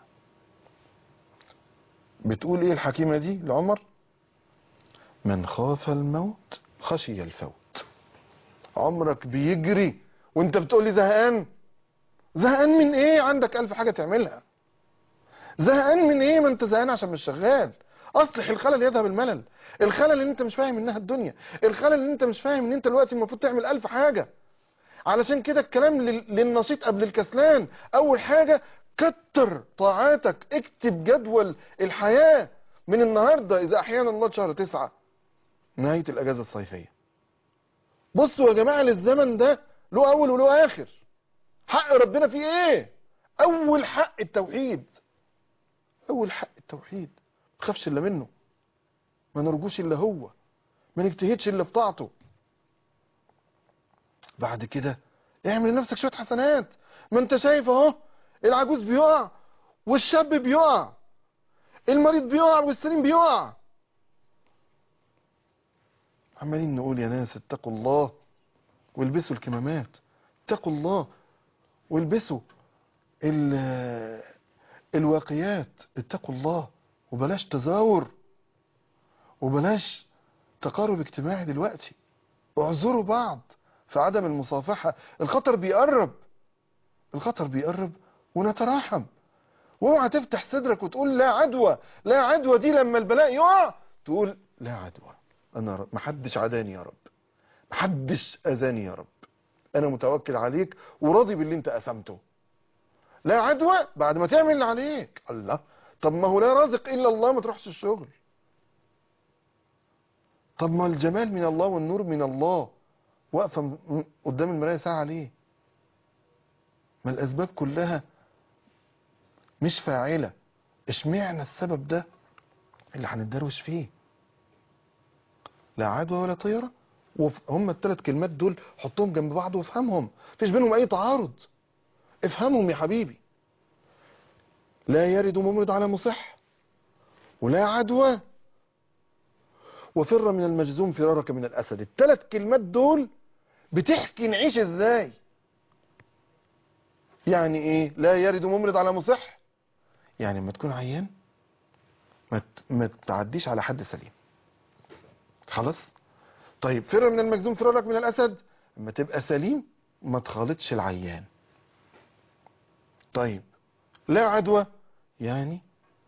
بتقول إيه الحكيمة دي لعمر من خاف الموت خشي الفوت عمرك بيجري وانت بتقول لي زهقان زهقان من ايه عندك ألف حاجة تعملها زهقان من ايه ما انت زهقان عشان مش شغال اصلح الخلل يذهب الملل الخلل اللي انت مش فاهم انها الدنيا الخلل اللي انت مش فاهم ان انت دلوقتي المفروض تعمل ألف حاجة علشان كده الكلام لل- للنشيط قبل الكسلان اول حاجة كتر طاعاتك اكتب جدول الحياة من النهاردة اذا احيانا الله شهر تسعة نهاية الاجازة الصيفية بصوا يا جماعة للزمن ده له اول وله اخر حق ربنا فيه ايه اول حق التوحيد اول حق التوحيد ما تخافش الا منه ما نرجوش الا هو ما نجتهدش الا في طاعته بعد كده اعمل لنفسك شويه حسنات ما انت شايف اهو العجوز بيقع والشاب بيقع المريض بيقع والسليم بيقع عمالين نقول يا ناس اتقوا الله والبسوا الكمامات اتقوا الله والبسوا ال- الواقيات اتقوا الله وبلاش تزاور وبلاش تقارب اجتماعي دلوقتي اعذروا بعض في عدم المصافحة الخطر بيقرب الخطر بيقرب ونتراحم واوعى تفتح صدرك وتقول لا عدوى لا عدوى دي لما البلاء يقع تقول لا عدوى انا ر- محدش عداني يا رب محدش اذاني يا رب انا متوكل عليك وراضي باللي انت قسمته لا عدوى بعد ما تعمل اللي عليك الله طب ما هو لا رازق الا الله ما تروحش الشغل طب ما الجمال من الله والنور من الله واقفه م- م- قدام المرايه ساعه ليه ما الاسباب كلها مش فاعله اشمعنى السبب ده اللي هنتدروش فيه لا عدوى ولا طيره وهم الثلاث كلمات دول حطهم جنب بعض وافهمهم مفيش بينهم اي تعارض افهمهم يا حبيبي لا يرد ممرض على مصح ولا عدوى وفر من المجذوم فرارك من الاسد الثلاث كلمات دول بتحكي نعيش ازاي يعني ايه لا يرد ممرض على مصح يعني لما تكون عيان ما ت- ما تعديش على حد سليم خلاص طيب فر من المجذوم فرارك من الاسد لما تبقى سليم ما تخالطش العيان طيب لا عدوى يعني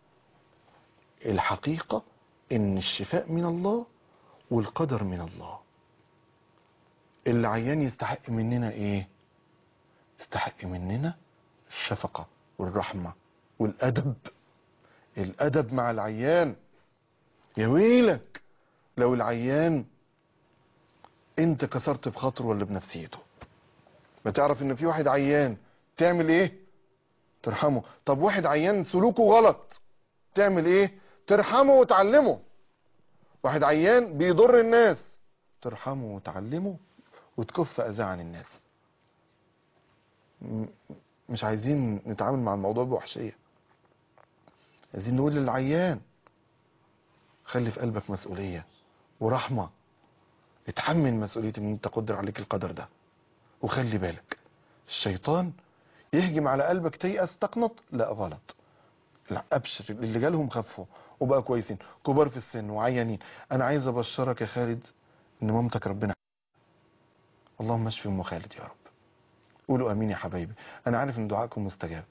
الحقيقة ان الشفاء من الله والقدر من الله العيان يستحق مننا ايه يستحق مننا الشفقة والرحمة والأدب الأدب مع العيان يا ويلك لو العيان انت كسرت بخاطره ولا بنفسيته ما تعرف ان في واحد عيان تعمل ايه ترحمه طب واحد عيان سلوكه غلط تعمل ايه ترحمه وتعلمه واحد عيان بيضر الناس ترحمه وتعلمه وتكف اذاه عن الناس م- مش عايزين نتعامل مع الموضوع بوحشية عايزين نقول للعيان خلي في قلبك مسؤولية ورحمة اتحمل مسؤولية ان انت قدر عليك القدر ده وخلي بالك الشيطان يهجم على قلبك تيأس تقنط لا غلط لا ابشر اللي جالهم خفوا وبقى كويسين كبار في السن وعيانين انا عايز ابشرك يا خالد ان مامتك ربنا اللهم اشفي ام خالد يا رب قولوا امين يا حبايبي انا عارف ان دعائكم مستجاب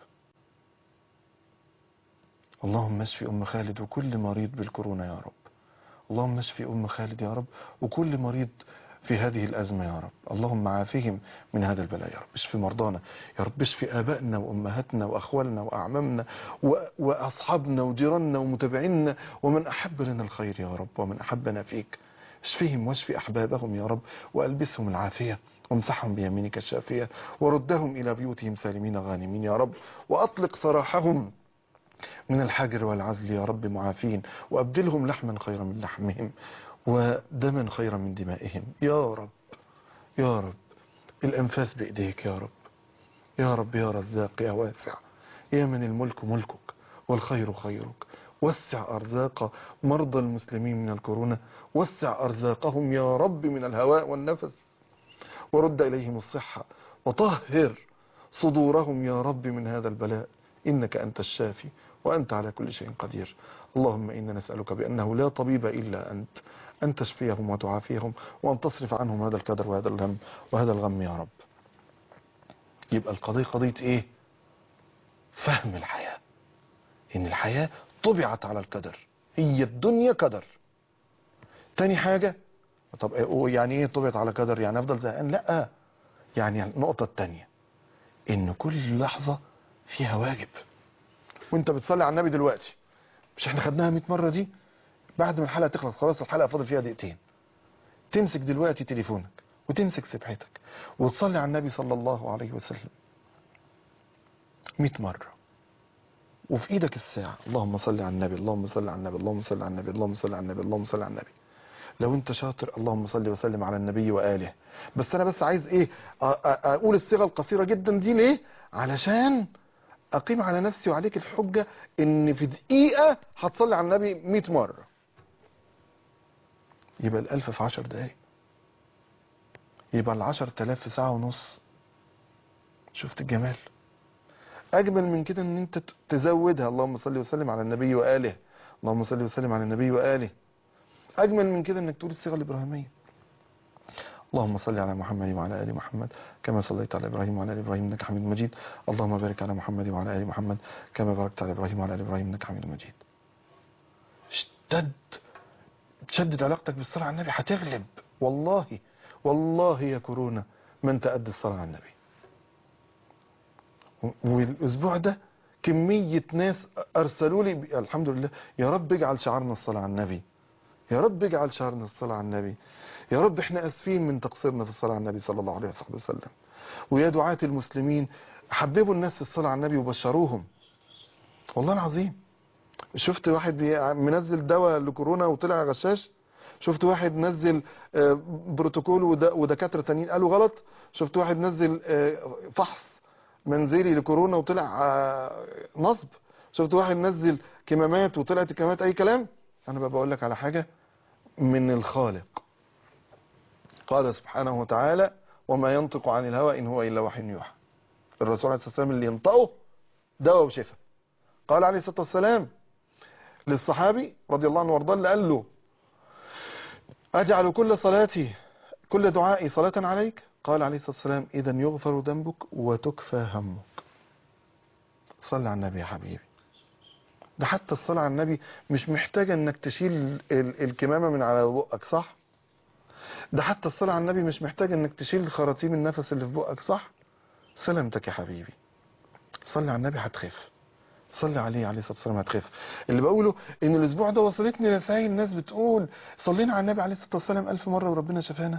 اللهم اشفي ام خالد وكل مريض بالكورونا يا رب اللهم اشفي ام خالد يا رب وكل مريض في هذه الازمه يا رب اللهم عافهم من هذا البلاء يا رب اشفي مرضانا يا رب اشفي ابائنا وامهاتنا واخوالنا واعمامنا و- واصحابنا وجيراننا ومتابعينا ومن احب لنا الخير يا رب ومن احبنا فيك اشفيهم واشفي احبابهم يا رب والبسهم العافيه وامسحهم بيمينك الشافيه وردهم الى بيوتهم سالمين غانمين يا رب واطلق سراحهم من الحجر والعزل يا رب معافين وأبدلهم لحما خيرا من لحمهم ودما خيرا من دمائهم يا رب يا رب الأنفاس بإيديك يا رب يا رب يا رزاق يا واسع يا من الملك ملكك والخير خيرك وسع أرزاق مرضى المسلمين من الكورونا وسع أرزاقهم يا رب من الهواء والنفس ورد إليهم الصحة وطهر صدورهم يا رب من هذا البلاء إنك أنت الشافي وأنت على كل شيء قدير اللهم إنا نسألك بأنه لا طبيب إلا أنت أن تشفيهم وتعافيهم وأن تصرف عنهم هذا الكدر وهذا الهم وهذا الغم يا رب يبقى القضية قضية إيه فهم الحياة إن الحياة طبعت على الكدر هي الدنيا كدر تاني حاجة طب إيه- يعني ايه طبعت على كدر يعني افضل زهقان لا يعني النقطة التانية ان كل لحظة فيها واجب وانت بتصلي على النبي دلوقتي مش احنا خدناها 100 مرة دي بعد ما الحلقة تخلص خلاص الحلقة فاضل فيها دقيقتين تمسك دلوقتي تليفونك وتمسك سبحتك وتصلي على النبي صلى الله عليه وسلم 100 مرة وفي ايدك الساعة اللهم صل على النبي اللهم صل على النبي اللهم صل على النبي اللهم صل على النبي اللهم صل على النبي لو انت شاطر اللهم صل وسلم على النبي واله بس انا بس عايز ايه أ- أ- اقول الصيغه القصيره جدا دي ليه علشان اقيم على نفسي وعليك الحجه ان في دقيقه هتصلي على النبي 100 مره يبقى الألف في عشر دقايق يبقى العشر تلاف في ساعة ونص شفت الجمال أجمل من كده إن أنت ت- تزودها اللهم صل وسلم على النبي وآله اللهم صل وسلم على النبي وآله أجمل من كده إنك تقول الصيغة الإبراهيمية اللهم صل على محمد وعلى ال محمد كما صليت على ابراهيم وعلى ال ابراهيم انك حميد مجيد اللهم بارك على محمد وعلى ال محمد كما باركت على ابراهيم وعلى ال ابراهيم انك حميد مجيد اشتد تشدد علاقتك بالصلاه على النبي هتغلب والله والله يا كورونا من تأدي الصلاه على النبي والاسبوع ده كميه ناس ارسلوا لي ب- الحمد لله يا رب اجعل شعارنا الصلاه على النبي يا رب اجعل شعارنا الصلاه على النبي يا رب احنا اسفين من تقصيرنا في الصلاه على النبي صلى الله عليه وصحبه وسلم ويا دعاة المسلمين حببوا الناس في الصلاه على النبي وبشروهم والله العظيم شفت واحد بي- منزل دواء لكورونا وطلع غشاش شفت واحد نزل آه، بروتوكول ود- ودكاتره تانيين قالوا غلط شفت واحد نزل آه، فحص منزلي لكورونا وطلع آه، نصب شفت واحد نزل كمامات وطلعت الكمامات اي كلام انا بقى بقول لك على حاجه من الخالق قال سبحانه وتعالى وما ينطق عن الهوى ان هو الا وحي يوحى الرسول عليه الصلاه والسلام اللي ينطقه دواء وشفاء قال عليه الصلاه والسلام للصحابي رضي الله عنه وارضاه اللي قال له اجعل كل صلاتي كل دعائي صلاه عليك قال عليه الصلاه والسلام اذا يغفر ذنبك وتكفى همك صل على النبي يا حبيبي ده حتى الصلاة على النبي مش محتاجة انك تشيل ال- الكمامة من على بقك صح ده حتى الصلاة على النبي مش محتاجة انك تشيل خراطيم النفس اللي في بقك صح سلامتك يا حبيبي صلي على النبي هتخف صلي عليه عليه الصلاة والسلام هتخف اللي بقوله ان الاسبوع ده وصلتني رسائل ناس بتقول صلينا على النبي عليه الصلاة والسلام الف مرة وربنا شفانا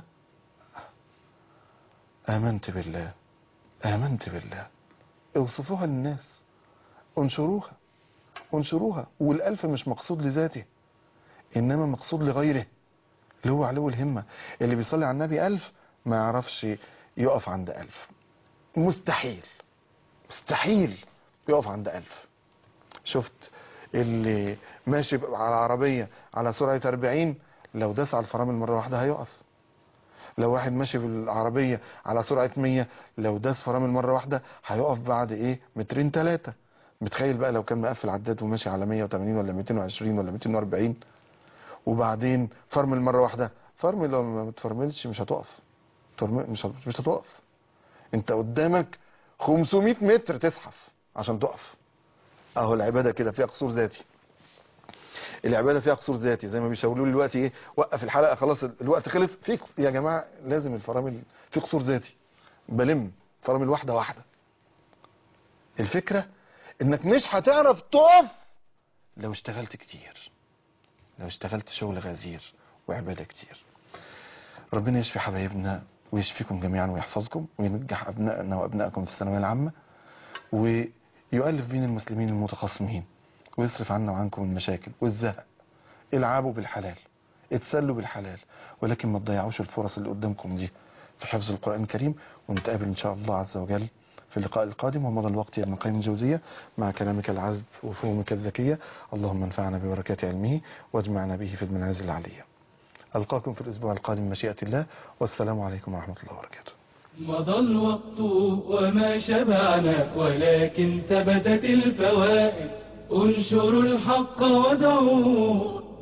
امنت بالله امنت بالله اوصفوها للناس انشروها انشروها والألف مش مقصود لذاته إنما مقصود لغيره اللي هو علو الهمة اللي بيصلي على النبي ألف ما يعرفش يقف عند ألف مستحيل مستحيل يقف عند ألف شفت اللي ماشي على عربية على سرعة 40 لو داس على الفرامل مرة واحدة هيقف لو واحد ماشي بالعربية على سرعة 100 لو داس فرامل مرة واحدة هيقف بعد ايه مترين ثلاثة متخيل بقى لو كان مقفل عداد وماشي على 180 ولا 220 ولا 240 وبعدين فرمل مرة واحدة فرمل لو ما بتفرملش مش هتقف فرمل- مش هت- مش هتقف انت قدامك 500 متر تزحف عشان تقف اهو العبادة كده فيها قصور ذاتي العبادة فيها قصور ذاتي زي ما بيشاوروا لي دلوقتي ايه وقف الحلقة خلاص الوقت خلص في قص- يا جماعة لازم الفرامل في قصور ذاتي بلم فرامل واحدة واحدة الفكرة انك مش هتعرف تقف لو اشتغلت كتير لو اشتغلت شغل غزير وعبادة كتير ربنا يشفي حبايبنا ويشفيكم جميعا ويحفظكم وينجح أبنائنا وأبنائكم في الثانوية العامة ويؤلف بين المسلمين المتخاصمين ويصرف عنا وعنكم المشاكل والزهق العبوا بالحلال اتسلوا بالحلال ولكن ما تضيعوش الفرص اللي قدامكم دي في حفظ القرآن الكريم ونتقابل إن شاء الله عز وجل في اللقاء القادم ومضى الوقت يا ابن القيم الجوزية مع كلامك العذب وفهمك الذكية اللهم انفعنا ببركات علمه واجمعنا به في المنازل العلية ألقاكم في الأسبوع القادم مشيئة الله والسلام عليكم ورحمة الله وبركاته مضى الوقت وما شبعنا ولكن ثبتت الفوائد انشروا الحق ودعوه